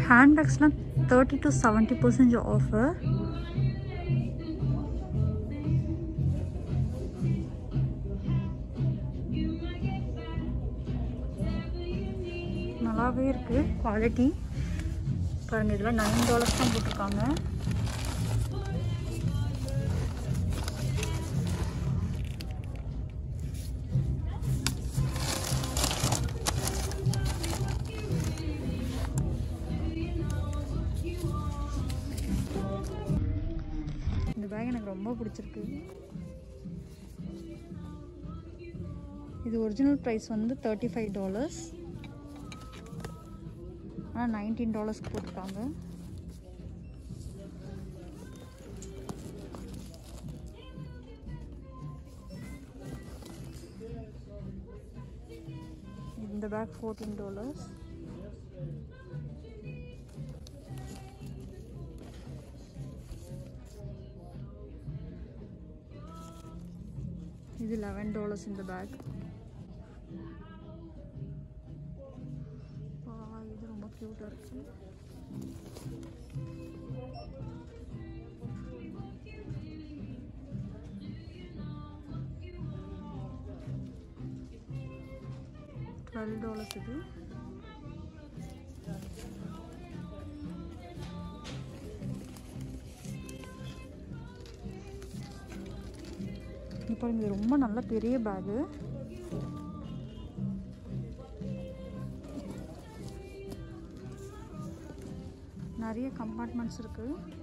ஹேண்ட்பேக்ஸ்லாம் thirty to seventy percentage offer நல்லாவே இருக்குது quality பாருங்கள் இதெல்லாம் நைன் டாலர்ஸ் தான் போட்டிருக்காங்க இந்த பேக் எனக்கு ரொம்ப பிடிச்சிருக்கு இது ஒரிஜினல் ப்ரைஸ் வந்து தேர்ட்டி ஃபைவ் டாலர்ஸ் ஆனால் நைன்டீன் டாலர்ஸ்க்கு போட்டிருக்காங்க இந்த பேக் ஃபோர்டீன் டாலர்ஸ் இது லெவன் டாலர்ஸ் இந்த பேக் இது ரொம்ப க்யூட்டாக இருக்கு டுவெல் டாலர்ஸ் இது இப்போ இது ரொம்ப நல்ல பெரிய பேகு நிறைய கம்பார்ட்மெண்ட்ஸ் இருக்குது